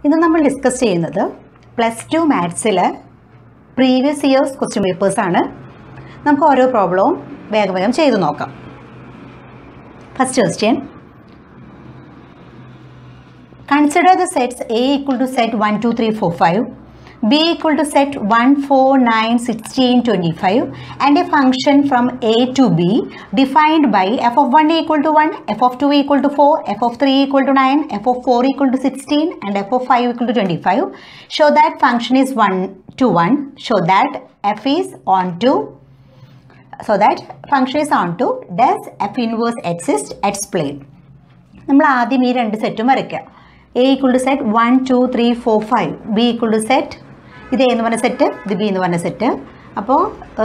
ഇന്ന് നമ്മൾ ഡിസ്കസ് ചെയ്യുന്നത് പ്ലസ് ടു മാത്സിലെ പ്രീവിയസ് ഇയേഴ്സ് ക്വസ്റ്റ്യൻ പേപ്പേഴ്സാണ് നമുക്ക് ഓരോ പ്രോബ്ലവും വേഗം വേഗം ചെയ്തു നോക്കാം first question consider the sets A equal to set one two three four five b equal to set 1, 4, 9, 16, 25 and a function from a to b defined by f of 1 equal to 1, f of 2 equal to 4, f of 3 equal to 9, f of 4 equal to 16 and f of 5 equal to 25. Show that function is 1 to 1. Show that f is on to so that function is on to does f inverse exist explain നമ്മൾ ആദ്യം ഈ രണ്ട് സെറ്റും വരയ്ക്കുക A equal to set one two three four five B equal to set ഇത് A എന്ന് പറഞ്ഞ സെറ്റ് ഇത് ബി എന്ന് പറഞ്ഞ സെറ്റ് അപ്പോൾ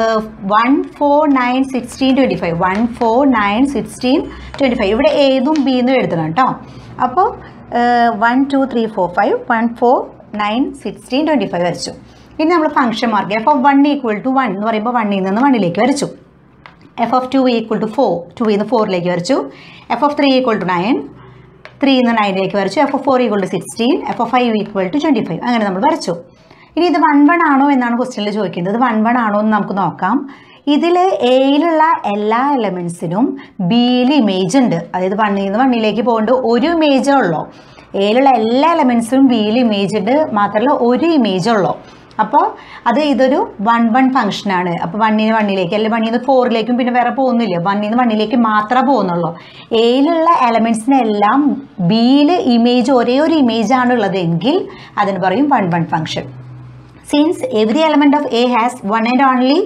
one four nine sixteen twenty five one four nine sixteen twenty five ഇവിടെ ഏതും ബി എന്നും എഴുതണം കേട്ടോ അപ്പോൾ one two three four five one four nine sixteen twenty five വരച്ചു ഇനി നമ്മൾ function mark f of one equal to one എന്ന് പറയുമ്പോൾ വണ്ണിൽ നിന്ന് വണ്ണിലേക്ക് വരച്ചു f of two equal to four two നിന്ന് ഫോറിലേക്ക് വരച്ചു f of three equal to nine three നിന്ന് നയനിലേക്ക് വരച്ചു f of four equal to sixteen f of five equal to twenty five അങ്ങനെ നമ്മൾ വരച്ചു ഇനി ഇത് വൺ വൺ ആണോ എന്നാണ് ക്വസ്റ്റ്യനിൽ ചോദിക്കുന്നത് ഇത് വൺ വൺ ആണോ എന്ന് നമുക്ക് നോക്കാം ഇതിൽ എയിലുള്ള എല്ലാ എലമെൻസിനും ബിയിൽ ഇമേജ് ഉണ്ട് അതായത് വണ്ണിൽ നിന്ന് വണ്ണിലേക്ക് പോകേണ്ട ഒരു ഇമേജേ ഉള്ളൂ എയിലുള്ള എല്ലാ എലമെൻസിനും ബിയിൽ ഇമേജ് ഉണ്ട് മാത്രമല്ല ഒരു ഇമേജേ ഉള്ളൂ അപ്പോൾ അത് ഇതൊരു വൺ വൺ ഫംഗ്ഷനാണ് അപ്പോൾ വണ്ണിന് വണ്ണിലേക്ക് അല്ലെങ്കിൽ വണ്ണിൽ നിന്ന് ഫോറിലേക്കും പിന്നെ വേറെ പോകുന്നില്ല വണ്ണിൽ നിന്ന് വണ്ണിലേക്ക് മാത്രമേ പോകുന്നുള്ളൂ എയിലുള്ള എലമെൻസിനെല്ലാം ബിയിൽ ഇമേജ് ഒരേ ഒരു ഇമേജ് ആണ് ഉള്ളതെങ്കിൽ അതിന് പറയും one one function since every element of A has one and only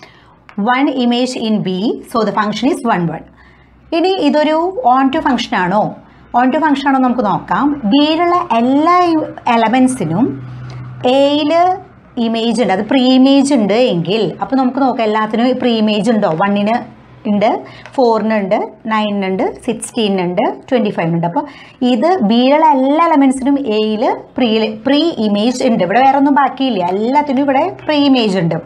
one image in B so the function is one one ഇനി ഇതൊരു ഓൺ ടു ഫംഗ്ഷൻ ആണോ ഓൺ ടു ഫംഗ്ഷൻ ആണോ നമുക്ക് നോക്കാം ബിയിലുള്ള എല്ലാ എലമെൻസിനും എയിൽ ഇമേജ് ഉണ്ട് അത് പ്രീ ഇമേജ് ഉണ്ട് എങ്കിൽ അപ്പോൾ നമുക്ക് നോക്കാം എല്ലാത്തിനും പ്രീ ഇമേജ് ഉണ്ടോ വണ്ണിന് ഉണ്ട് ഫോറിനുണ്ട് നയനിനുണ്ട് സിക്സ്റ്റീനുണ്ട് ട്വൻറ്റി ഫൈവിനുണ്ട് അപ്പോൾ ഇത് ബിയിലുള്ള എല്ലാ എലമെൻസിനും എയിൽ പ്രീ പ്രീ ഇമേജ് ഉണ്ട് ഇവിടെ വേറെ ഒന്നും ബാക്കിയില്ല എല്ലാത്തിനും ഇവിടെ പ്രീ ഇമേജ് ഉണ്ട്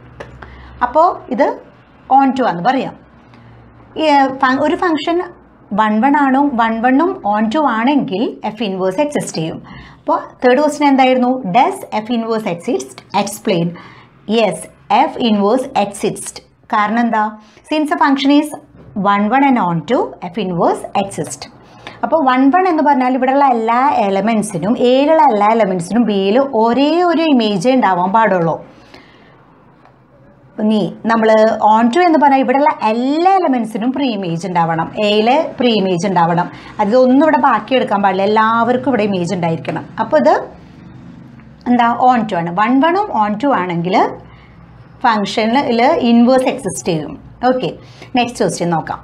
അപ്പോൾ ഇത് ഓൺ ടു ആണെന്ന് പറയാം ഒരു ഫംഗ്ഷൻ വൺ വൺ ആണോ വൺ വണ്ണും ഓൺ ടു ആണെങ്കിൽ എഫ് ഇൻവേഴ്സ് എക്സിസ്റ്റ് ചെയ്യും അപ്പോൾ തേർഡ് ക്വസ്റ്റ്യൻ എന്തായിരുന്നു does f inverse exist explain yes f inverse exist കാരണം എന്താ since a function is one one and onto f inverse exist അപ്പോൾ one one എന്ന് പറഞ്ഞാൽ ഇവിടെയുള്ള എല്ലാ എലമെൻസിനും എയിലുള്ള എല്ലാ എലമെൻസിനും ബിയിൽ ഒരേ ഒരു ഇമേജേ ഉണ്ടാവാൻ പാടുള്ളൂ ഇനി നമ്മൾ ഓൺ ടു എന്ന് പറഞ്ഞാൽ ഇവിടെയുള്ള എല്ലാ എലമെൻസിനും പ്രീ ഇമേജ് ഉണ്ടാവണം എയിലെ പ്രീ ഇമേജ് ഉണ്ടാവണം അതൊന്നും ഇവിടെ ബാക്കി എടുക്കാൻ പാടില്ല എല്ലാവർക്കും ഇവിടെ ഇമേജ് ഉണ്ടായിരിക്കണം അപ്പോൾ ഇത് എന്താ ഓൺ ടു ആണ് വൺ വണ്ണും ഓൺ ടു ആണെങ്കിൽ ഫംഗ്ഷനിൽ ഇൻവേഴ്സ് എക്സിസ്റ്റ് ചെയ്യും ഓക്കെ നെക്സ്റ്റ് ക്വസ്റ്റ്യൻ നോക്കാം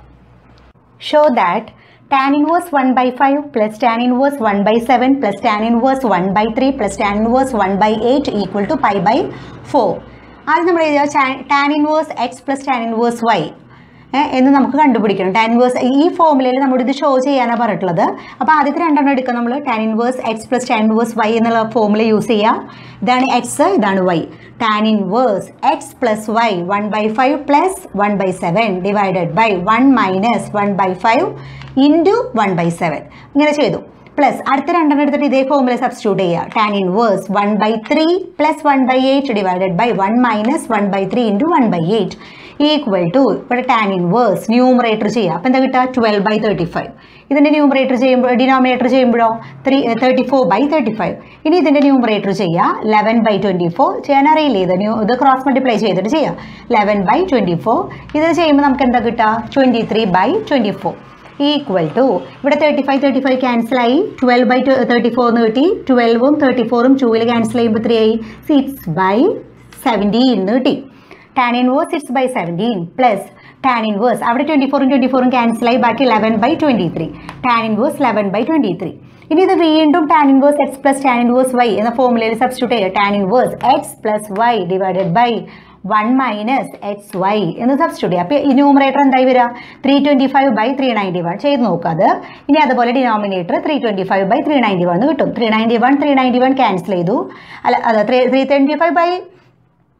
show that tan inverse 1 by 5 plus tan inverse 1 by 7 plus tan inverse 1 by 3 plus tan inverse 1 by 8 equal to pi by 4 ആദ്യം നമ്മൾ എഴുതുക tan inverse x plus tan inverse y എന്ന് നമുക്ക് കണ്ടുപിടിക്കണം tan inverse ഈ ഫോമുലയിൽ നമ്മൾ ഇത് ഷോ ചെയ്യാനാണ് പറഞ്ഞിട്ടുള്ളത് അപ്പോൾ ആദ്യത്തെ രണ്ടെണ്ണം എടുക്കുക നമ്മൾ tan inverse x plus tan inverse y എന്നുള്ള ഫോമുല യൂസ് ചെയ്യുക ഇതാണ് എക്സ് ഇതാണ് y tan inverse x plus y one by five plus one by seven divided by one minus one by five into one by seven ഇങ്ങനെ ചെയ്തു plus അടുത്ത രണ്ടെണ്ണം എടുത്തിട്ട് ഇതേ ഫോമുല സബ്സ്റ്റിറ്റ്യൂട്ട് ചെയ്യുക tan inverse one by three plus one by eight divided by one minus one by three into one by eight equal to ഇവിടെ tan inverse numerator ചെയ്യുക അപ്പോൾ എന്താ കിട്ടുക ട്വൽവ് ബൈ തേർട്ടി ഫൈവ് ഇതിൻ്റെ numerator ചെയ്യുമ്പോൾ denominator ചെയ്യുമ്പോഴോ three thirty four by thirty five ഇനി ഇതിൻ്റെ ന്യൂമറേറ്റർ ചെയ്യുക ലെവൻ ബൈ ട്വൻറ്റി ഫോർ ചെയ്യാൻ അറിയില്ല ഇത് ന്യൂ ഇത് ക്രോസ് മൾട്ടിപ്ലൈ ചെയ്തിട്ട് ചെയ്യാം ലെവൻ ബൈ ട്വൻറ്റി ഫോർ ഇത് ചെയ്യുമ്പോൾ നമുക്ക് എന്താ കിട്ടുക twenty three by twenty four equal to ഇവിടെ തേർട്ടി ഫൈവ് തേർട്ടി ഫൈവ് ക്യാൻസലായി ട്വൽവ് ബൈ തേർട്ടി ഫോർ എന്ന് കിട്ടി ട്വൽവും തേർട്ടി ഫോറും ടൂവിൽ ക്യാൻസൽ ചെയ്യുമ്പോൾ ത്രീ ആയി സിക്സ് ബൈ സെവൻറ്റീൻ എന്ന് കിട്ടി tan inverse six by seventeen plus tan inverse അവിടെ ട്വൻറ്റി ഫോറും ട്വൻറ്റി ഫോറും ക്യാൻസലായി ബാക്കി eleven by twenty three tan inverse eleven by twenty three ഇനി ഇത് വീണ്ടും tan inverse x plus tan inverse y എന്ന ഫോമുലയിൽ സബ്സ്റ്റിറ്റ്യൂട്ട് ചെയ്യുക tan inverse x plus y divided by one minus x y എന്ന് സബ്സ്റ്റിറ്റ്യൂട്ട് ചെയ്യുക അപ്പോൾ ഈ ന്യൂമറേറ്റർ എന്തായി വരിക three twenty five by three ninety one ചെയ്ത് നോക്കുക അത് ഇനി അതുപോലെ denominator three twenty five by three ninety one കിട്ടും three ninety one three ninety one cancel ചെയ്തു അല്ല അതെ three three twenty five by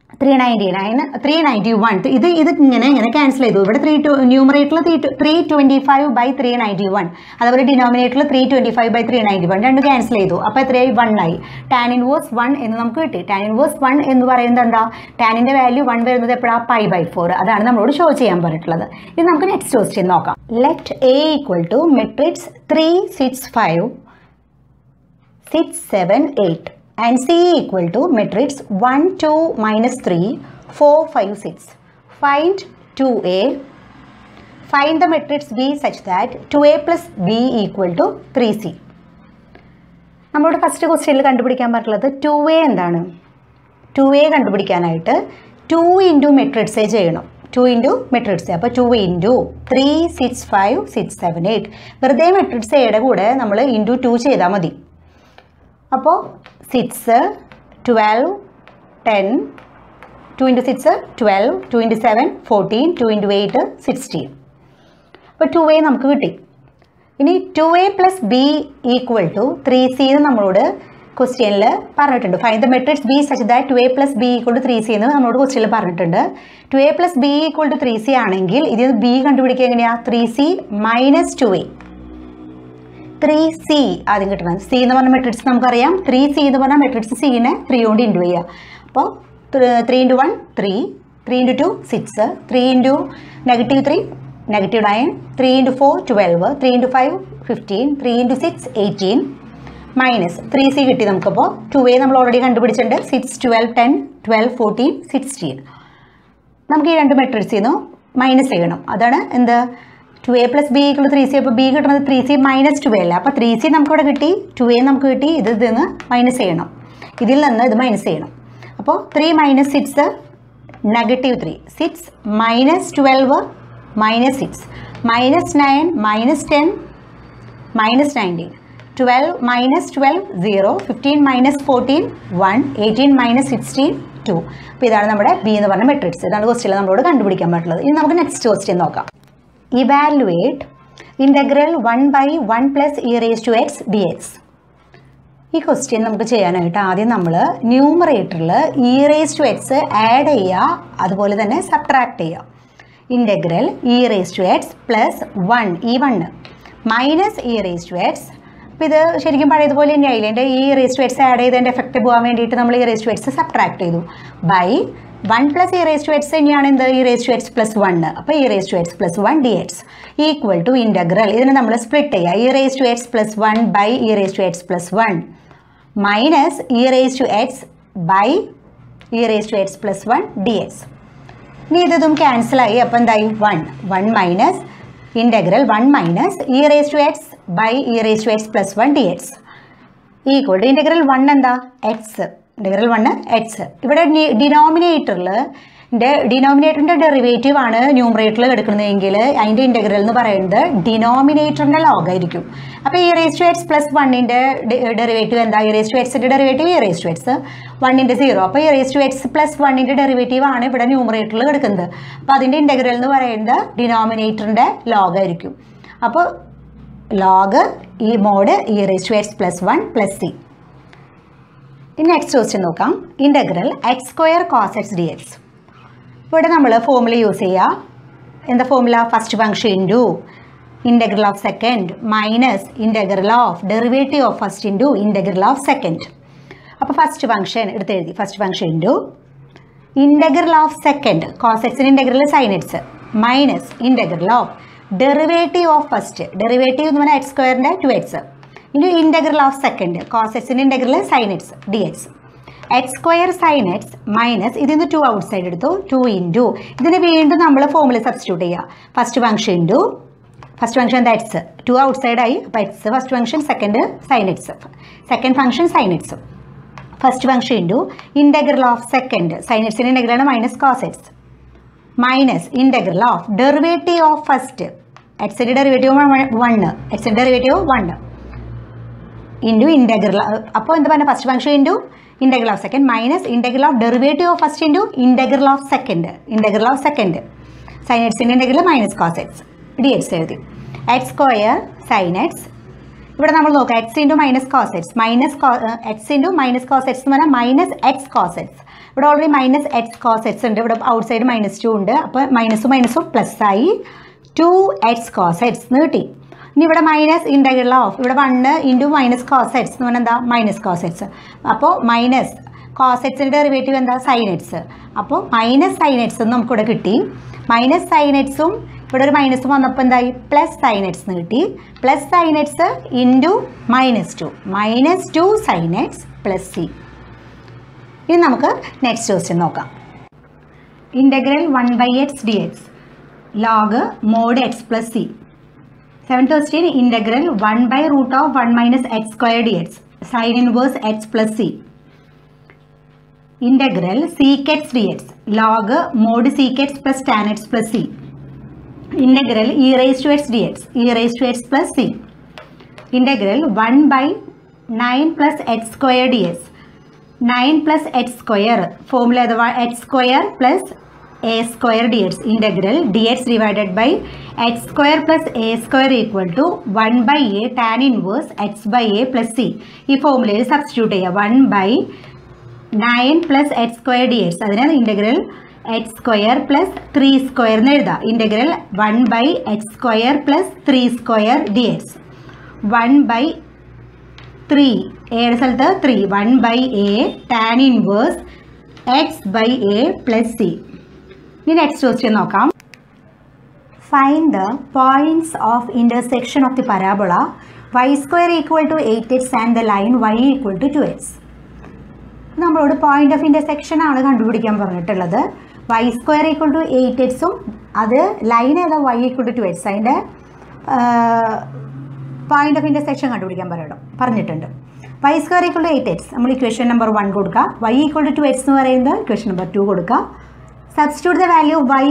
three ninety nine three ninety one ഇത് ഇത് ഇങ്ങനെ ഇങ്ങനെ ക്യാൻസൽ ചെയ്തു ഇവിടെ ത്രീ ടു ന്യൂമറേറ്ററിൽ three three twenty five by three ninety one അതുപോലെ ഡിനോമിനേറ്ററിൽ three twenty five by three ninety one രണ്ട് ക്യാൻസൽ ചെയ്തു അപ്പോൾ എത്രയായി വൺ ആയി ടാൻ ഇൻവേഴ്സ് വൺ എന്ന് നമുക്ക് കിട്ടി ടാൻ ഇൻവേഴ്സ് വൺ എന്ന് പറയുന്നത് എന്താ ടാനിൻ്റെ വാല്യൂ വൺ വരുന്നത് എപ്പോഴാണ് പൈ ബൈ ഫോർ അതാണ് നമ്മളോട് ഷോ ചെയ്യാൻ പറഞ്ഞിട്ടുള്ളത് ഇത് നമുക്ക് നെക്സ്റ്റ് ക്വസ്റ്റ്യൻ നോക്കാം let A equal to matrix three six five six seven eight and C equal to matrix 1, 2, minus 3, 4, 5, 6. Find 2A. Find the matrix B such that 2A plus B equal to 3C. നമ്മളോട് first ക്വസ്റ്റ്യനിൽ കണ്ടുപിടിക്കാൻ പറ്റുള്ളത് two A എന്താണ് two A കണ്ടുപിടിക്കാനായിട്ട് two into മെട്രിക്സേ ചെയ്യണം two into matrix അപ്പോൾ two into three six five six seven eight വെറുതെ മെട്രിക്സ് എയുടെ കൂടെ നമ്മൾ ഇൻറ്റു ടു ചെയ്താൽ മതി അപ്പോൾ six twelve ten two into six twelve two into seven fourteen two into eight sixteen അപ്പോൾ ടു എ നമുക്ക് കിട്ടി ഇനി two A plus B equal to three C എന്ന് നമ്മളോട് ക്വസ്റ്റ്യനിൽ പറഞ്ഞിട്ടുണ്ട് fine the matrix B such that two A plus B equal to three C എന്ന് നമ്മളോട് ക്വസ്റ്റ്യനിൽ പറഞ്ഞിട്ടുണ്ട് two A plus B equal to three C ആണെങ്കിൽ ഇതിൽ ബി കണ്ടുപിടിക്കുക എങ്ങനെയാണ് three C minus two A three C ആദ്യം കിട്ടണം സി എന്ന് പറഞ്ഞ മെട്രിക്സ് നമുക്കറിയാം ത്രീ സി എന്ന് പറഞ്ഞാൽ മെട്രിക്സ് സീനെ ത്രീ കൊണ്ട് ഇൻറ്റു ചെയ്യുക അപ്പോൾ three into one three three into two six three into negative three negative nine three into four twelve three into five fifteen three into six eighteen minus three C കിട്ടി നമുക്കപ്പോൾ two A നമ്മൾ already കണ്ടുപിടിച്ചിട്ടുണ്ട് six twelve ten twelve fourteen sixteen നമുക്ക് ഈ രണ്ട് മെട്രിക്സിൽ നിന്ന് minus ചെയ്യണം അതാണ് എന്ത് two A plus B equal three C അപ്പോൾ ബി കിട്ടുന്നത് three C minus two A അല്ല അപ്പോൾ ത്രീ സി നമുക്കിവിടെ കിട്ടി ടു എ നമുക്ക് കിട്ടി ഇത് ഇതിൽ നിന്ന് മൈനസ് ചെയ്യണം ഇതിൽ നിന്ന് ഇത് മൈനസ് ചെയ്യണം അപ്പോൾ three minus six negative three six minus twelve minus six minus nine minus ten minus nineteen twelve minus twelve zero fifteen minus fourteen one eighteen minus sixteen two അപ്പോൾ ഇതാണ് നമ്മുടെ ബി എന്ന് പറഞ്ഞ മെട്രിക്സ് ഇതാണ് question നമ്മളോട് കണ്ടുപിടിക്കാൻ പറ്റുള്ളത് ഇനി നമുക്ക് നെക്സ്റ്റ് ക്വസ്റ്റ്യൻ നോക്കാം evaluate integral one by one plus e raise to x d x ഈ ക്വസ്റ്റ്യൻ നമുക്ക് ചെയ്യാനായിട്ട് ആദ്യം നമ്മൾ ന്യൂമറേറ്ററിൽ e raise to x add ചെയ്യുക അതുപോലെ തന്നെ സബ്ട്രാക്ട് ചെയ്യുക integral e raise to x plus one ഈ one minus e raise to x അപ്പോൾ ഇത് ശരിക്കും പഴയതുപോലെ തന്നെ ആയില്ലേ എൻ്റെ e raise to x add ചെയ്തതിൻ്റെ എഫക്റ്റ് പോകാൻ വേണ്ടിയിട്ട് നമ്മൾ e raise to X subtract ചെയ്തു by one plus e raise to x തന്നെയാണ് എന്ത് e raise to x plus one അപ്പോൾ e raise to x plus one d x equal to integral ഇതിനെ നമ്മൾ സ്പ്ലിറ്റ് ചെയ്യുക e raise to x plus one by e raise to x plus one minus e raise to x by e raise to x plus one d x ഇനി ഇതും ക്യാൻസലായി അപ്പോൾ എന്തായി one one minus integral one minus e raise to x by e raise to x plus one d x equal to integral one എന്താ x integral one x ഇവിടെ denominator ഡിനോമിനേറ്ററിൻ്റെ derivative ആണ് ന്യൂമറേറ്ററിൽ എടുക്കുന്നതെങ്കിൽ അതിൻ്റെ ഇൻ്റഗ്രൽ എന്ന് പറയുന്നത് ഡിനോമിനേറ്ററിൻ്റെ ലോഗായിരിക്കും അപ്പോൾ e raise to x plus വണ്ണിൻ്റെ ഡെറിവേറ്റീവ് എന്താ ഈ റേസ് ടു എക്സിൻ്റെ derivative e raise to x വണ്ണിൻ്റെ സീറോ അപ്പോൾ e raise to x plus വണ്ണിൻ്റെ ഡെറിവേറ്റീവ് ആണ് ഇവിടെ ന്യൂമറേറ്ററിൽ എടുക്കുന്നത് അപ്പോൾ അതിൻ്റെ ഇൻ്റഗ്രൽ എന്ന് പറയുന്നത് ഡിനോമിനേറ്ററിൻ്റെ ലോഗായിരിക്കും അപ്പോൾ log e mod e raise to x plus one plus c ഇനി നെക്സ്റ്റ് ക്വസ്റ്റ്യൻ നോക്കാം integral x square cos x d x ഇവിടെ നമ്മൾ ഫോമുല യൂസ് ചെയ്യുക എന്താ formula first function into integral of second minus integral of derivative of first into integral of second അപ്പോൾ first function എടുത്ത് എഴുതി first function into integral of second cos എക്സിന് integral sine x minus integral of derivative of first derivative എന്ന് പറഞ്ഞാൽ X സ്ക്വയറിൻ്റെ two x ഇനി integral of second cos എക്സിൻ്റെ integral sine x d x x square sine x minus ഇതിൽ നിന്ന് two outside എടുത്തു two into ഇതിന് വീണ്ടും നമ്മൾ ഫോമുല സബ്സ്റ്റിറ്റ്യൂട്ട് ചെയ്യുക first function into first function എന്താ എക്സ് ടു ഔട്ട് സൈഡ് ആയി അപ്പോൾ x first function second sine x second function sine x first function into integral of second sine എക്സിൻ്റെ ഇൻ്റഗ്രലാണ് minus cos x minus integral of derivative of first എക്സിൻ്റെ derivative one എക്സിൻ്റെ derivative one into integral അപ്പോൾ എന്താ പറയുക first function into integral of second minus integral of derivative of first into integral of second integral of second sine എക്സിൻ്റെ integral minus cos x d x എഴുതി x square sine x ഇവിടെ നമ്മൾ നോക്കാം x into minus cos x minus x into minus cos x എന്ന് പറഞ്ഞാൽ minus x cos x ഇവിടെ already minus x cos x ഉണ്ട് ഇവിടെ ഔട്ട് സൈഡ് മൈനസ് ടു ഉണ്ട് അപ്പോൾ മൈനസും മൈനസും പ്ലസ് ആയി ടു എക്സ് കോസ് എക്സ് എന്ന് കിട്ടി ഇനി ഇവിടെ മൈനസ് ഇൻറ്റഗ്രൽ ഓഫ് ഇവിടെ one into minus cos x എന്ന് പറഞ്ഞാൽ എന്താ മൈനസ് കോസ് എക്സ് അപ്പോൾ മൈനസ് കോസ് എക്സിൻ്റെ ഡെറിവേറ്റീവ് എന്താ സൈൻ എക്സ് അപ്പോൾ മൈനസ് സൈൻ എക്സ് എന്ന് നമുക്കിവിടെ കിട്ടി മൈനസ് സൈൻ എക്സും ഇവിടെ ഒരു മൈനസ് വന്നപ്പോൾ എന്തായി പ്ലസ് സൈൻ എക്സ് എന്ന് കിട്ടി plus sine x into minus two minus two sine x plus c ഇനി നമുക്ക് നെക്സ്റ്റ് ക്വസ്റ്റ്യൻ നോക്കാം integral one by x d x log mod x plus c seventh question integral one by root of one minus x square d x sine inverse x plus c integral sec x d x log mod sec x plus tan x plus c integral e raise to x d x E raise to x plus c integral one by nine plus x square d x nine plus x square formula അഥവാ x square plus a square d x integral d x divided by x square plus a square equal to one by a tan inverse x by a plus c ഈ ഫോമുലയിൽ substitute ചെയ്യുക one by nine plus x square d x അതിന് integral x square plus three square എന്ന് എഴുതാം integral one by x square plus three square d x one by three എയുടെ സ്ഥലത്ത് three one by a tan inverse x by a plus c ഇനി next question നോക്കാം find the points of intersection of the parabola y square equal to eight x and the line y equal to two x നമ്മളോട് point of intersection ആണ് കണ്ടുപിടിക്കാൻ പറഞ്ഞിട്ടുള്ളത് y square equal to eight എക്സും അത് line ഏതാ y equal to two x അതിൻ്റെ point of intersection കണ്ടുപിടിക്കാൻ പറയണം പറഞ്ഞിട്ടുണ്ട് y square equal to eight x നമ്മൾ ഇക്വേഷൻ നമ്പർ വൺ കൊടുക്കുക y equal to two x എന്ന് പറയുന്നത് ഇക്വേഷൻ നമ്പർ ടു കൊടുക്കുക substitute the value y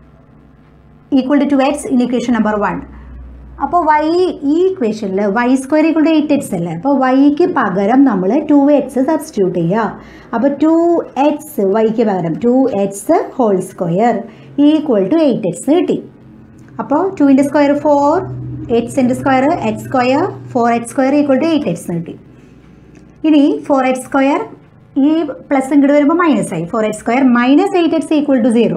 equal to two x in equation number one അപ്പോൾ y ഈ ഇക്വേഷനിൽ y square equal to eight x അല്ലേ അപ്പോൾ വൈക്ക് പകരം നമ്മൾ ടു എക്സ് സബ്സ്റ്റിറ്റ്യൂട്ട് ചെയ്യുക അപ്പോൾ ടു എക്സ് വൈക്ക് പകരം two x whole square equal to eight x കിട്ടി അപ്പോൾ ടുവിൻ്റെ സ്ക്വയർ ഫോർ എക്സിൻ്റെ square x square four x square equal to eight x കിട്ടി ഇനി ഫോർ എക്സ് സ്ക്വയർ ഈ പ്ലസ് ഇങ്ങോട്ട് വരുമ്പോൾ മൈനസ് ആയി four x square minus eight x equal to zero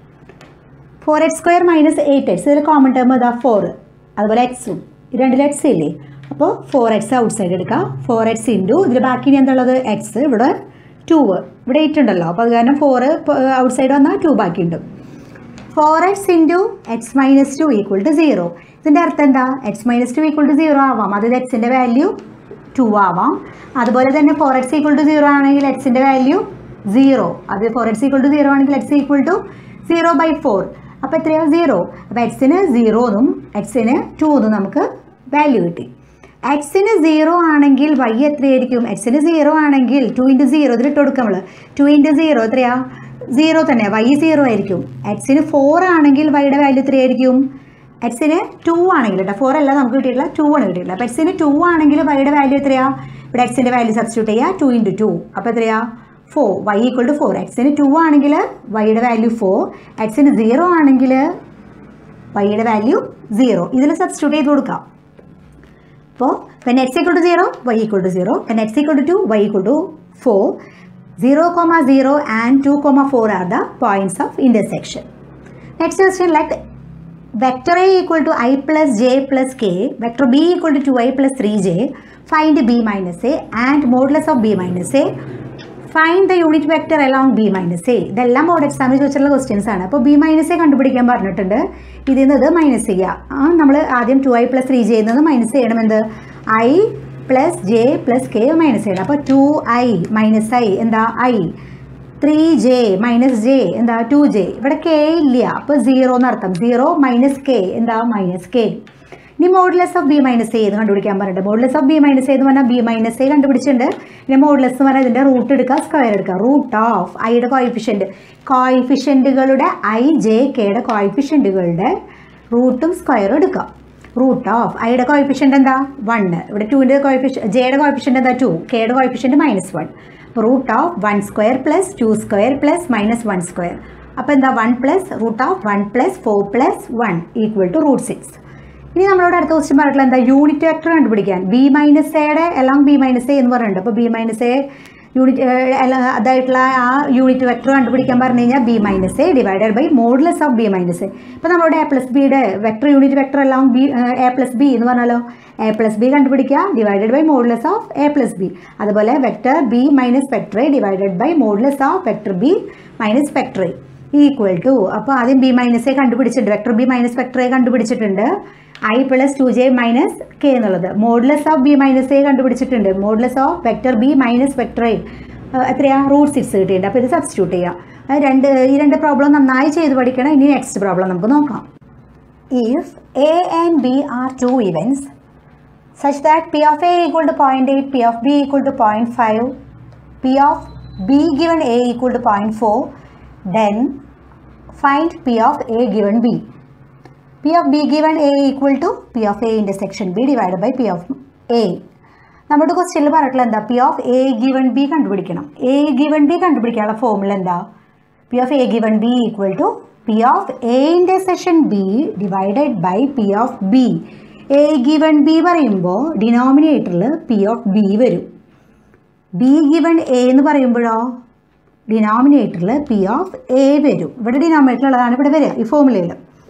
four x square minus eight x ഇതിൽ common term ഇതാ four അതുപോലെ എക്സും രണ്ടിൽ എക്സ് ഇല്ലേ അപ്പോൾ ഫോർ എക്സ് ഔട്ട് സൈഡ് എടുക്കുക ഫോർ എക്സ് ഇൻറ്റു ഇതിൽ ബാക്കി ഇനി എന്തുള്ളത് എക്സ് ഇവിടെ ടു ഇവിടെ എയ്റ്റ് ഉണ്ടല്ലോ അപ്പോൾ അത് കാരണം ഫോർ ഔട്ട് സൈഡ് വന്നാൽ ടു ബാക്കിയുണ്ട് four x into x minus two equal to zero ഇതിൻ്റെ അർത്ഥം എന്താ x minus two equal to zero ആവാം അതായത് എക്സിൻ്റെ വാല്യൂ ടു ആവാം അതുപോലെ തന്നെ four x equal to zero ആണെങ്കിൽ എക്സിൻ്റെ വാല്യൂ സീറോ അത് four x equal to zero ആണെങ്കിൽ x equal to zero by four അപ്പോൾ എത്രയാണ് സീറോ അപ്പോൾ എക്സിന് സീറോ എന്നും എക്സിന് ടു എന്നും നമുക്ക് വാല്യൂ കിട്ടി എക്സിന് സീറോ ആണെങ്കിൽ വൈ എത്രയായിരിക്കും എക്സിന് സീറോ ആണെങ്കിൽ ടു ഇൻറ്റു സീറോ ഇതിലിട്ട് കൊടുക്കാം നമ്മൾ ടു ഇൻറ്റു സീറോ എത്രയാ സീറോ തന്നെ വൈ സീറോ ആയിരിക്കും എക്സിന് ഫോർ ആണെങ്കിൽ വൈയുടെ വാല്യൂ എത്രയായിരിക്കും എക്സിന് ടു ആണെങ്കിൽ കേട്ടോ ഫോർ അല്ല നമുക്ക് കിട്ടിയിട്ടില്ല ടു ആണ് കിട്ടിയിട്ടില്ല അപ്പോൾ എക്സിന് ടു ആണെങ്കിൽ വൈയുടെ വാല്യൂ എത്രയാ ഇവിടെ എക്സിൻ്റെ വാല്യൂ സബ്സ്റ്റിറ്റ്യൂട്ട് ചെയ്യുക ടു ഇൻറ്റു ടു അപ്പോൾ എത്രയാ four y equal to four എക്സിന് ടു ആണെങ്കിൽ വൈയുടെ വാല്യൂ ഫോർ എക്സിന് സീറോ ആണെങ്കിൽ വൈയുടെ വാല്യൂ സീറോ ഇതിൽ സബ്സ്റ്റിറ്റ്യൂട്ട് ചെയ്ത് കൊടുക്കാം അപ്പോൾ when x equal to zero y equal to zero when x equal to two y equal to four zero comma zero and two comma four are the points of intersection next question like vector a equal to i plus j plus k, vector b equal to 2i plus 3j, find b minus a and modulus of b minus a, find the unit vector along b minus a. ഇതെല്ലാം board എക്സാമിൽ ചോദിച്ചിട്ടുള്ള questions ആണ് അപ്പോൾ b minus A കണ്ടുപിടിക്കാൻ പറഞ്ഞിട്ടുണ്ട് ഇതിൽ നിന്ന് ഇത് മൈനസ് ചെയ്യുക ആ നമ്മൾ ആദ്യം two i plus three j എന്നത് മൈനസ് ചെയ്യണം എന്ത് i plus j plus k minus ചെയ്യണം അപ്പോൾ ടു ഐ മൈനസ് ഐ എന്താ i three j minus j എന്താ ടു ജെ ഇവിടെ കെ ഇല്ല അപ്പോൾ സീറോ എന്നർത്ഥം സീറോ മൈനസ് കെ എന്താ മൈനസ് കെ ഇനി modulus of b minus a എന്ന് കണ്ടുപിടിക്കാൻ പറഞ്ഞിട്ട് modulus of b minus a എന്ന് പറഞ്ഞാൽ ബി മൈനസ് എ കണ്ടുപിടിച്ചിട്ടുണ്ട് പിന്നെ മോഡുലസ് എന്ന് പറഞ്ഞാൽ ഇതിൻ്റെ റൂട്ട് എടുക്കുക സ്ക്വയർ എടുക്കുക റൂട്ട് ഓഫ് ഐയുടെ കോയിഫിഷ്യൻറ്റ് കോയിഫിഷ്യൻറ്റുകളുടെ ഐ ജെ കെയുടെ കോയിഫിഷ്യൻറ്റുകളുടെ റൂട്ടും സ്ക്വയറും എടുക്കുക റൂട്ട് ഓഫ് ഐയുടെ കോയിഫിഷ്യൻ്റ് എന്താ വണ്ണ് ഇവിടെ ടുവിൻ്റെ കോയിഫിഷ്യൻ ജെയുടെ കോയിഫിഷ്യൻ്റ് എന്താ ടു കെയുടെ coefficient minus one root of one square plus two square plus minus one square അപ്പോൾ എന്താ one plus root of one plus four plus one equal to root six ഇനി നമ്മളോട് അടുത്ത ക്വസ്റ്റ്യൻ പറഞ്ഞിട്ടുള്ള എന്താ യൂണിറ്റ് വെക്ടർ കണ്ടുപിടിക്കാൻ b minus എയുടെ എല്ലാം ബി മൈനസ് എ എന്ന് പറയുന്നുണ്ട് അപ്പോൾ ബി മൈനസ് എ യൂണിറ്റ് അതായിട്ടുള്ള ആ യൂണിറ്റ് വെക്ടർ കണ്ടുപിടിക്കാൻ പറഞ്ഞു കഴിഞ്ഞാൽ b minus a divided by modulus of b minus a ഇപ്പോൾ നമ്മളോട് എ പ്ലസ് ബിയുടെ വെക്ടർ യൂണിറ്റ് വെക്ടർ എല്ലാം ബി എ പ്ലസ് ബി എന്ന് പറഞ്ഞാലോ എ പ്ലസ് ബി കണ്ടുപിടിക്കുക divided by modulus of a plus b അതുപോലെ vector b minus vector a divided by modulus of vector b minus vector A equal to അപ്പോൾ ആദ്യം b minus a കണ്ടുപിടിച്ചിട്ടുണ്ട് vector b minus vector a കണ്ടുപിടിച്ചിട്ടുണ്ട് i plus two j minus k എന്നുള്ളത് modulus of b minus a കണ്ടുപിടിച്ചിട്ടുണ്ട് modulus of vector b minus vector a എത്രയാ root six കിട്ടിയിട്ടുണ്ട് അപ്പോൾ ഇത് സബ്സ്റ്റിറ്റ്യൂട്ട് ചെയ്യാം അത് രണ്ട് ഈ രണ്ട് പ്രോബ്ലം നന്നായി ചെയ്ത് പഠിക്കണം ഇനി നെക്സ്റ്റ് പ്രോബ്ലം നമുക്ക് നോക്കാം if A and B are two events such that P of A equal to 0.8, P of B equal to 0.5, P of B given A equal to 0.4, then find P of A given B. P of B given A equal to P of A intersection B divided by P of A. നമ്മുടെ ക്വസ്റ്റ്യനിൽ പറഞ്ഞിട്ടുള്ള എന്താ P of A given B കണ്ടുപിടിക്കണം A given B കണ്ടുപിടിക്കാനുള്ള formula എന്താ P of A given B equal to P of A intersection B divided by P of B A given B പറയുമ്പോൾ ഡിനോമിനേറ്ററിൽ P of B വരും B given A എന്ന് പറയുമ്പോഴോ ഡിനോമിനേറ്ററിൽ P of A വരും ഇവിടെ ഡിനോമിനേറ്ററിലുള്ളതാണ് ഇവിടെ വരിക ഈ ഫോമുലയിൽ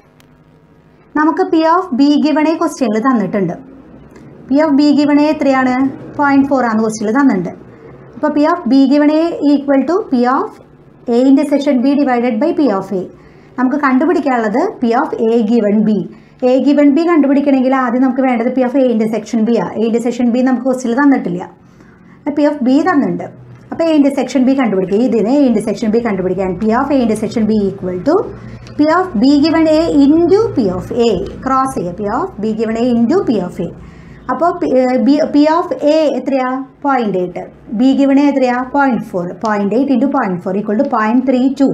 നമുക്ക് P of B given A ക്വസ്റ്റ്യനിൽ തന്നിട്ടുണ്ട് P of B given A എത്രയാണ് പോയിൻറ്റ് ഫോർ ആണ് ക്വസ്റ്റ്യനിൽ തന്നിട്ടുണ്ട് അപ്പോൾ P of B given A equal to P of A intersection B divided by P of A നമുക്ക് കണ്ടുപിടിക്കാനുള്ളത് P of A given B A given B കണ്ടുപിടിക്കണമെങ്കിൽ ആദ്യം നമുക്ക് വേണ്ടത് P of A intersection B ആ എ ഇൻ്റർസെക്ഷൻ ബി നമുക്ക് ക്വസ്റ്റിൽ തന്നിട്ടില്ല പി ഓഫ് ബി തന്നിട്ടുണ്ട് അപ്പോൾ എ ഇൻ്റർസെക്ഷൻ ബി കണ്ടുപിടിക്കുക ഇതിന് എ ഇൻ്റർസെക്ഷൻ ബി കണ്ടുപിടിക്കാൻ P of A intersection B equal to P of B given A into P of A cross ചെയ്യുക P of B given A into P of A അപ്പോൾ B P of A എത്രയാ point eight B given A എത്രയാ point four point eight into point four equal to point three two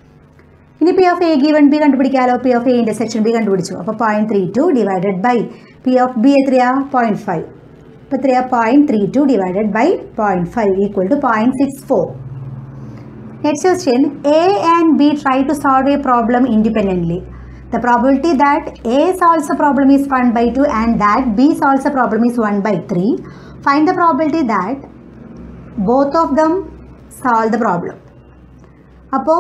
ഇനി P of A given B കണ്ടുപിടിക്കാമല്ലോ P of A intersection B കണ്ടുപിടിച്ചു അപ്പോൾ point three two divided by P of B എത്രയാ point five അപ്പോൾ എത്രയാ point three two divided by point five equal to point six four next question A and B try to solve a problem independently The probability that A solves a problem is 1 by 2 and that B solves a problem is 1 by 3. Find the probability that both of them solve the problem. അപ്പോൾ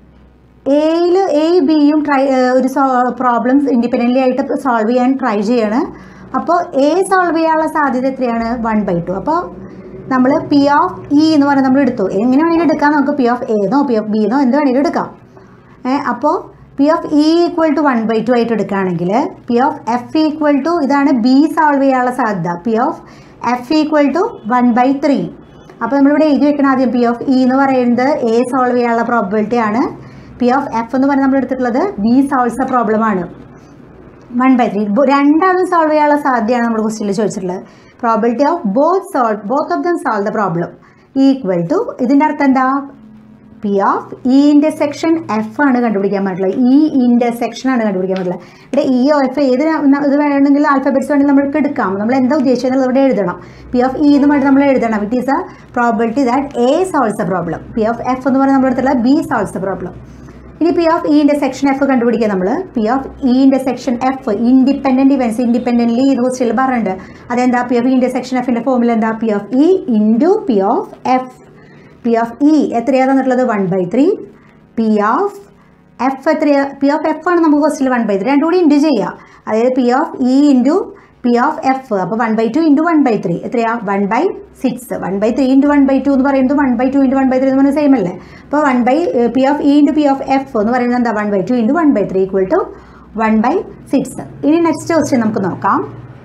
എയിൽ A ബിയും try ഒരു problems independently ആയിട്ട് solve ചെയ്യാൻ try ചെയ്യാണ് അപ്പോൾ A solve ചെയ്യാനുള്ള സാധ്യത എത്രയാണ് വൺ ബൈ ടു അപ്പോൾ നമ്മൾ പി ഓഫ് ഇ എന്ന് പറഞ്ഞാൽ നമ്മൾ എടുത്തു എങ്ങനെ വേണമെങ്കിലും എടുക്കാം നമുക്ക് പി ഓഫ് എന്നോ പി ഓഫ് ബി എന്നോ എന്ത് വേണമെങ്കിലും എടുക്കാം അപ്പോൾ P of E equal to one by two ആയിട്ട് എടുക്കുകയാണെങ്കിൽ P of F equal to ഇതാണ് ബി സോൾവ് ചെയ്യാനുള്ള സാധ്യത P of F equal to one by three അപ്പോൾ നമ്മളിവിടെ എഴുതി വെക്കണം ആദ്യം പി ഓഫ് ഇ എന്ന് പറയുന്നത് എ സോൾവ് ചെയ്യാനുള്ള പ്രോബിലിറ്റി ആണ് പി ഓഫ് എഫ് എന്ന് പറഞ്ഞാൽ നമ്മൾ എടുത്തിട്ടുള്ളത് ബി സോൾവ്സ് എ പ്രോബ്ലം ആണ് വൺ ബൈ ത്രീ രണ്ടാളും സോൾവ് ചെയ്യാനുള്ള സാധ്യതയാണ് നമ്മൾ ക്വസ്റ്റിനിൽ ചോദിച്ചിട്ടുള്ളത് probability of both solve both of them solve the problem equal to ഇതിൻ്റെ അർത്ഥം എന്താ P of E intersection F ആണ് കണ്ടുപിടിക്കാൻ പറ്റുള്ളത് ഇ ഇൻ്റർസെക്ഷൻ ആണ് കണ്ടുപിടിക്കാൻ പറ്റുള്ളത് ഇവിടെ ഇ ഒ എഫ് ഏത് ഇത് വേണമെങ്കിൽ ആൽഫബറ്റ്സ് വേണമെങ്കിൽ നമുക്ക് എടുക്കാം നമ്മൾ എന്താ ഉദ്ദേശിച്ചത് ഇവിടെ എഴുതണം പി ഓഫ് ഇ എന്ന് പറഞ്ഞിട്ട് നമ്മൾ എഴുതണം it is a probability that A solves a problem P of F എന്ന് പറഞ്ഞാൽ നമ്മുടെ അടുത്തുള്ള ബി സോൾവ്സ് എ പ്രോബ്ലം ഇനി P of E intersection F കണ്ടുപിടിക്കുക നമ്മൾ P of E intersection F independent events independently ഇത് ക്വസ്റ്റിൽ പറഞ്ഞിട്ടുണ്ട് അതെന്താ പി ഓഫ് ഇൻ്റർസെക്ഷൻ എഫിൻ്റെ ഫോമിൽ എന്താ P of E into P of F P of E എത്രയാണ് തന്നിട്ടുള്ളത് one by three P of F എത്രയാ പി ഓഫ് എഫ് ആണ് നമുക്ക് ക്വസ്റ്റിൽ വൺ ബൈ ത്രീ രണ്ടും കൂടി ഇൻറ്റു ചെയ്യുക അതായത് P of E into P of F അപ്പോൾ one by two into one by three എത്രയാ one by six one by three into one by two എന്ന് പറയുന്നത് one by two into one by three എന്ന് പറയുന്നത് same അല്ലേ അപ്പോൾ one by P of E into P of F എന്ന് പറയുന്നത് എന്താ one by two into one by three equal to one by six ഇനി നെക്സ്റ്റ് ക്വസ്റ്റ്യൻ നമുക്ക് നോക്കാം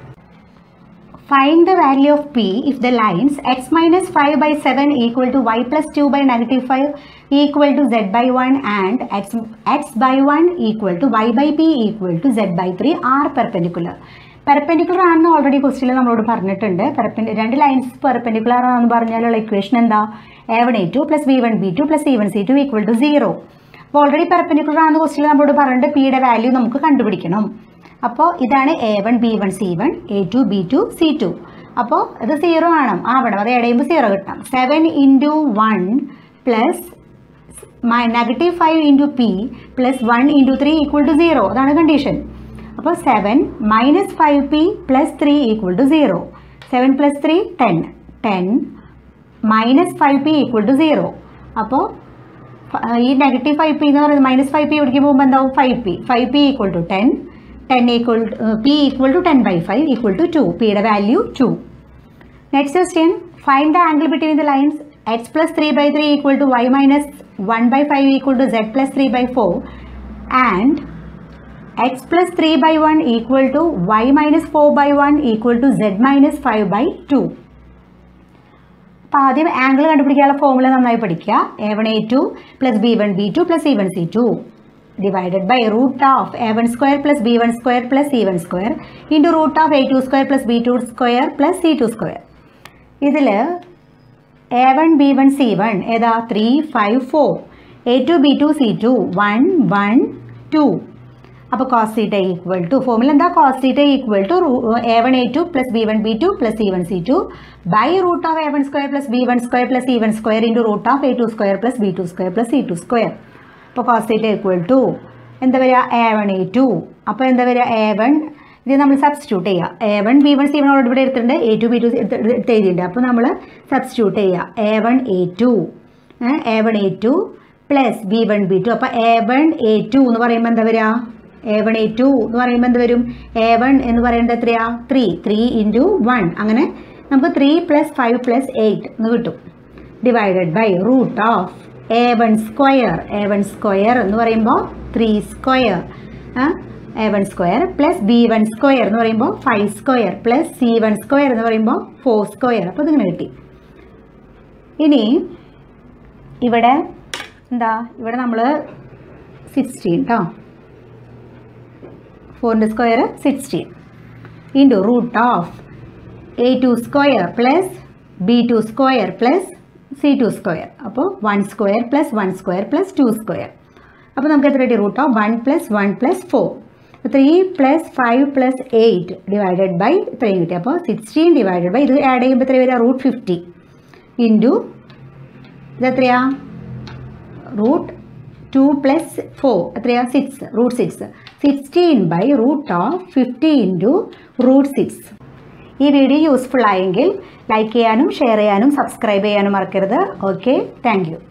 Find the value of p if the lines x minus 5 by 7 equal to y plus 2 by negative 5 equal to z by 1 and x, x by 1 equal to y by p equal to z by 3 are perpendicular. Perpendicular ആണെന്ന് already ക്വസ്റ്റിൽ നമ്മളോട് പറഞ്ഞിട്ടുണ്ട് പെർപെൻഡി രണ്ട് lines perpendicular ആണെന്ന് പറഞ്ഞാലുള്ള equation എന്താ A one A two plus B one B two plus C one C two equal to zero അപ്പോൾ ഓൾറെഡി പെർപെൻഡിക്കുലർ ആണെന്ന് ക്വസ്റ്റിൽ നമ്മളോട് പറഞ്ഞിട്ട് പിയുടെ വാല്യൂ നമുക്ക് കണ്ടുപിടിക്കണം അപ്പോൾ ഇതാണ് A one B one C one A two B two C two അപ്പോൾ ഇത് സീറോ ആണ് ആവണം അത് ഇടയുമ്പോൾ സീറോ കിട്ടാം seven into one plus negative five into P plus one into three equal to zero അതാണ് കണ്ടീഷൻ അപ്പോൾ seven minus five P plus three equal to zero seven plus three ten ten minus five P equal to zero അപ്പോൾ ഈ negative five P എന്ന് പറയുന്നത് minus five P ഇവിടേക്ക് പോകുമ്പോൾ എന്താവും five P five P equal to ten ten equal P equal to ten by five equal to two പിയുടെ value two next question find the angle between the lines X plus three by three equal to Y minus one by five equal to Z plus three by four and X plus three by one equal to Y minus four by one equal to Z minus five by two അപ്പോൾ ആദ്യം angle കണ്ടുപിടിക്കാനുള്ള formula നന്നായി പഠിക്കുക A one A two plus B one B two plus C one C two divided by root of A one square plus B one square plus C one square into root of A two square plus B two square plus C two square ഇതിൽ A one B one C one ഏതാ three five four A two B two C two one one two അപ്പോൾ cos theta equal to ഫോമിൽ എന്താ cos theta equal to A one A two plus B one B two plus C one C two by root of A one square plus B one square plus C one square into root of A two square plus B two square plus C two square അപ്പോൾ cos theta equal to എന്താ വരിക A one A to അപ്പോൾ എന്താ വരിക A one ഇത് നമ്മൾ substitute ചെയ്യുക A one B one C one already ഇവിടെ എടുത്തിട്ടുണ്ട് എ ടു ബി ടു എടുത്ത് എഴുതിയിട്ടുണ്ട് അപ്പോൾ നമ്മൾ സബ്സ്റ്റിറ്റ്യൂട്ട് ചെയ്യുക A one A two A one A two plus B one B two അപ്പോൾ എ വൺ എ ടു എന്ന് പറയുമ്പോൾ എന്താ വരിക എ വൺ എ ടു എന്ന് പറയുമ്പോൾ എന്ത് വരും എ വൺ എന്ന് പറയുന്നത് എത്രയാ ത്രീ ത്രീ ഇൻറ്റു വൺ അങ്ങനെ നമുക്ക് three plus five plus eight എന്ന് കിട്ടും divided by root of A one square A one square എന്ന് പറയുമ്പോൾ three square A one square plus B one square എന്ന് പറയുമ്പോൾ five square plus C one square എന്ന് പറയുമ്പോൾ ഫോർ സ്ക്വയർ അപ്പോൾ ഇതിങ്ങനെ കിട്ടി ഇനി ഇവിടെ എന്താ ഇവിടെ നമ്മൾ സിക്സ്റ്റീൻ കേട്ടോ ഫോറിൻ്റെ square sixteen into root of A two square plus B two square plus C two square അപ്പോൾ one square plus one square plus two square അപ്പോൾ നമുക്ക് എത്ര കിട്ടി root of one plus one plus four three plus five plus eight divided by ഇത്രയും കിട്ടി അപ്പോൾ sixteen divided by ഇത് add ചെയ്യുമ്പോൾ എത്ര വരിക റൂട്ട് ഫിഫ്റ്റി ഇൻറ്റു ഇതെത്രയാ റൂട്ട് ടു പ്ലസ് ഫോർ എത്രയാ six root six sixteen by root of fifty into root six ഈ വീഡിയോ യൂസ്ഫുൾ ആയെങ്കിൽ ലൈക്ക് ചെയ്യാനും ഷെയർ ചെയ്യാനും സബ്സ്ക്രൈബ് ചെയ്യാനും മറക്കരുത് ഓക്കെ താങ്ക് യു